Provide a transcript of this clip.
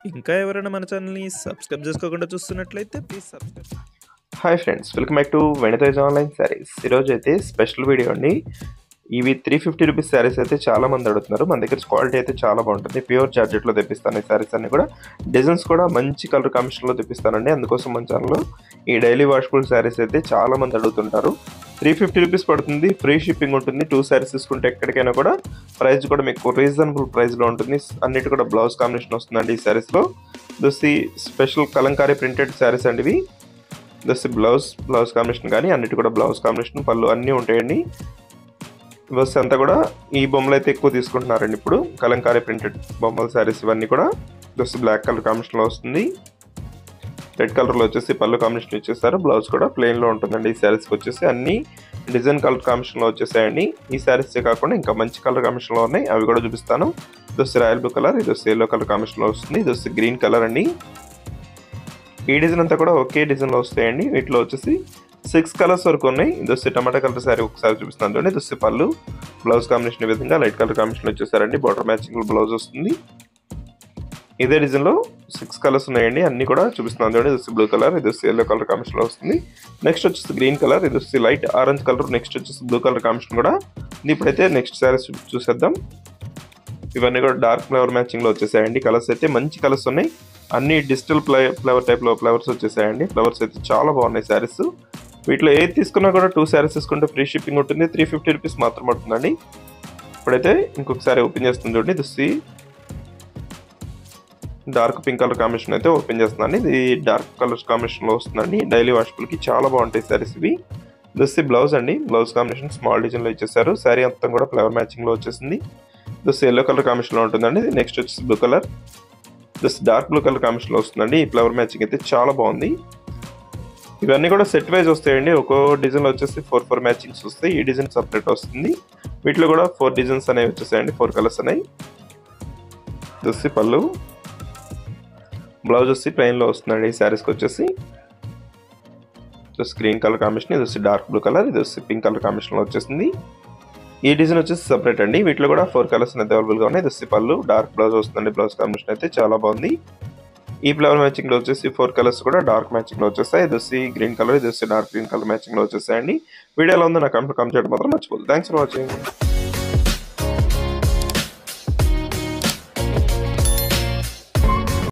ఇంకా ఎవరైనా మన ఛానల్‌ని సబ్స్క్రైబ్ చేసుకోకుండా చూస్తున్నట్లయితే please subscribe. Hi friends welcome back to వెనితేజ్ ఆన్లైన్ శారీస్ ఈరోజు అయితే స్పెషల్ వీడియో అండి ఇవి త్రీ ఫిఫ్టీ రూపీస్ శారీస్ అయితే చాలా మంది అడుగుతున్నారు మన దగ్గర క్వాలిటీ అయితే చాలా బాగుంటుంది ప్యూర్ జార్జెట్లో తెప్పిస్తాను ఈ శారీస్ అన్ని కూడా డిజైన్స్ కూడా మంచి కలర్ కాంబినేషన్లో తెప్పిస్తానండి అందుకోసం మన ఛానల్లో ఈ డైలీ వాష్ఫుల్ శారీస్ అయితే చాలా మంది అడుగుతుంటారు త్రీ ఫిఫ్టీ రూపీస్ పడుతుంది ఫ్రీ షిప్పింగ్ ఉంటుంది టూ శారీస్ తీసుకుంటే ఎక్కడికైనా కూడా ప్రైస్ కూడా మీకు రీజనబుల్ ప్రైస్లో ఉంటుంది అన్నిటి కూడా బ్లౌజ్ కాంబినేషన్ వస్తుందండి ఈ శారీస్లో దోసి స్పెషల్ కలంకారీ ప్రింటెడ్ శారీస్ అండి ఇవి దస్ బ్లౌజ్ బ్లౌజ్ కాంబినేషన్ కానీ అన్నిటి కూడా బ్లౌజ్ కాంబినేషన్ పళ్ళు అన్నీ ఉంటాయండి బస్ అంతా కూడా ఈ బొమ్మలు అయితే ఎక్కువ తీసుకుంటున్నారండి ఇప్పుడు కలంకారీ ప్రింటెడ్ బొమ్మల శారీస్ ఇవన్నీ కూడా జస్ట్ బ్లాక్ కలర్ కాంబినేషన్లో వస్తుంది రెడ్ కలర్లో వచ్చేసి పళ్ళు కాంబినేషన్ ఇచ్చేస్తారు బ్లౌజ్ కూడా ప్లెయిన్లో ఉంటుందండి ఈ శారీస్కి వచ్చేసి అన్ని డిజైన్ కలర్ కాంబినేషన్లో వచ్చేసాయండి ఈ శారీసే కాకుండా ఇంకా మంచి కలర్ కాంబినేషన్లో ఉన్నాయి అవి కూడా చూపిస్తాను ఇది వచ్చి రాయల్ బ్లూ కలర్ ఇది వచ్చి ఎల్లో కలర్ కాంబినేషన్లో వస్తుంది ఇది వచ్చి గ్రీన్ కలర్ అండి ఈ డిజైన్ అంతా కూడా ఒకే డిజైన్లో వస్తాయండి వీటిలో వచ్చేసి సిక్స్ కలర్స్ వరకు ఉన్నాయి ఇది వచ్చి టమాటా కలర్ సారీ ఒకసారి చూపిస్తున్నాను చూడండి ఇది వచ్చి పళ్ళు బ్లౌజ్ కాంబినేషన్ ఈ విధంగా లైట్ కలర్ కాంబినేషన్ వచ్చేసారండి బార్డర్ మ్యాచింగ్ బ్లౌజ్ వస్తుంది ఇదే డిజైన్లో సిక్స్ కలర్స్ ఉన్నాయండి అన్ని కూడా చూపిస్తున్నాను చూడండి ఇది వచ్చి బ్లూ కలర్ ఇది వచ్చి ఎల్లో కలర్ కాంబినేషన్లో వస్తుంది నెక్స్ట్ వచ్చేసి గ్రీన్ కలర్ ఇది వచ్చి లైట్ ఆరెంజ్ కలర్ నెక్స్ట్ వచ్చేసి బ్లూ కలర్ కాంబినేషన్ కూడా ఇది ఇప్పుడైతే నెక్స్ట్ శారీస్ చూసేద్దాం ఇవన్నీ కూడా డార్క్ ఫ్లవర్ మ్యాచింగ్లో వచ్చేసాయండి కలర్స్ అయితే మంచి కలర్స్ ఉన్నాయి అన్ని డిజిటల్ ఫ్లై ఫ్లవర్ టైప్లో ఫ్లవర్స్ వచ్చేసాయండి ఫ్లవర్స్ అయితే చాలా బాగున్నాయి శారీస్ వీటిలో ఏది తీసుకున్నా కూడా టూ శారీస్ తీసుకుంటే ఫ్రీ షిప్పింగ్ ఉంటుంది త్రీ ఫిఫ్టీ రూపీస్ మాత్రం పడుతుందండి ఇప్పుడైతే ఇంకొకసారి ఓపెన్ చేస్తుంది చూడండి ఇది డార్క్ పింక్ కలర్ కాంబినేషన్ అయితే ఓపెన్ చేస్తున్నాను ఇది డార్క్ కలర్స్ కాంబినేషన్లో వస్తుందండి డైలీ వాష్బుల్కి చాలా బాగుంటాయి శారీస్ ఇవి దస్ బ్లౌజ్ అండి బ్లౌజ్ కాంబినేషన్ స్మాల్ డిజైన్లో ఇచ్చేసారు శారీ అంతా కూడా ఫ్లవర్ మ్యాచింగ్లో వచ్చేసింది దస్ ఎల్లో కలర్ కాంబినేషన్లో ఉంటుందండి నెక్స్ట్ వచ్చేసి blue colour just dark blue colour కాంబినేషన్లో వస్తుందండి ఈ ఫ్లవర్ మ్యాచింగ్ అయితే చాలా బాగుంది ఇవన్నీ కూడా సెట్ వైజ్ వస్తాయండి ఒక్కో డిజైన్లో వచ్చేసి ఫోర్ ఫోర్ మ్యాచింగ్స్ వస్తాయి ఈ డిజైన్ సపరేట్ వస్తుంది వీటిలో కూడా ఫోర్ డిజైన్స్ అనేవి వచ్చేసాయండి ఫోర్ కలర్స్ అనేవి వచ్చి పళ్ళు బ్లౌజ్ వచ్చి ప్లెయిన్లో వస్తుందండి ఈ శారీస్కి వచ్చేసి జస్ట్ గ్రీన్ కలర్ కాంబినేషన్ ఇది వచ్చి డార్క్ బ్లూ కలర్ ఇది వచ్చి పింక్ కలర్ కాంబినేషన్లో వచ్చేసింది ఈ డిజైన్ వచ్చేసి సపరేట్ అండి వీటిలో కూడా ఫోర్ కలర్స్ అయితే అవైలబుల్గా ఉన్నాయి దస్సి పళ్ళు డార్క్ బ్లౌజ్ వస్తుందండి బ్లౌజ్ కాంబినేషన్ అయితే చాలా బాగుంది ఈ ఫ్లవర్ మ్యాచింగ్ లో వచ్చేసి ఫోర్ కలర్స్ కూడా డార్క్ మ్యాచింగ్ లో వచ్చేస్తాయి ఇది వచ్చి గ్రీన్ కలర్ ఇది వచ్చి డార్క్ గ్రీన్ కలర్ మ్యాచింగ్ లో వచ్చేసాయండి వీడియోలో ఉందో నాకు కమెంట్ చేయడం మాత్రం మర్చిపోదు థ్యాంక్స్ ఫర్ వాచింగ్